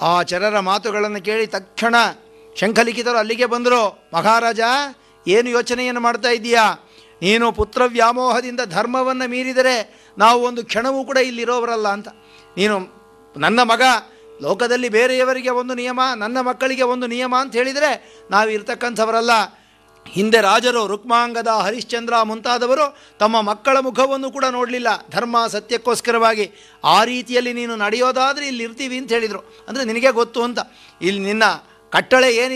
ಆ ಚರರ ಮಾತುಗಳನ್ನು ಕೇಳಿ ತಕ್ಷಣ ಶಂಖಲಿಖಿತರು ಅಲ್ಲಿಗೆ ಬಂದರು ಮಹಾರಾಜ ಏನು ಯೋಚನೆಯನ್ನು ಮಾಡ್ತಾ ಇದ್ದೀಯಾ ನೀನು ಪುತ್ರ ವ್ಯಾಮೋಹದಿಂದ ಧರ್ಮವನ್ನು ಮೀರಿದರೆ ನಾವು ಒಂದು ಕ್ಷಣವೂ ಕೂಡ ಇಲ್ಲಿರೋವರಲ್ಲ ಅಂತ ನೀನು ನನ್ನ ಮಗ ಲೋಕದಲ್ಲಿ ಬೇರೆಯವರಿಗೆ ಒಂದು ನಿಯಮ ನನ್ನ ಮಕ್ಕಳಿಗೆ ಒಂದು ನಿಯಮ ಅಂತ ಹೇಳಿದರೆ ನಾವು ಇರ್ತಕ್ಕಂಥವರಲ್ಲ ಹಿಂದೆ ರಾಜರು ರುಕ್ಮಾಂಗದ ಹರಿಶ್ಚಂದ್ರ ಮುಂತಾದವರು ತಮ್ಮ ಮಕ್ಕಳ ಮುಖವನ್ನು ಕೂಡ ನೋಡಲಿಲ್ಲ ಧರ್ಮ ಸತ್ಯಕ್ಕೋಸ್ಕರವಾಗಿ ಆ ರೀತಿಯಲ್ಲಿ ನೀನು ನಡೆಯೋದಾದರೆ ಇಲ್ಲಿ ಇರ್ತೀವಿ ಅಂತ ಹೇಳಿದರು ಅಂದರೆ ನಿನಗೆ ಗೊತ್ತು ಅಂತ ಇಲ್ಲಿ ನಿನ್ನ ಕಟ್ಟಳೆ ಏನಿದೆ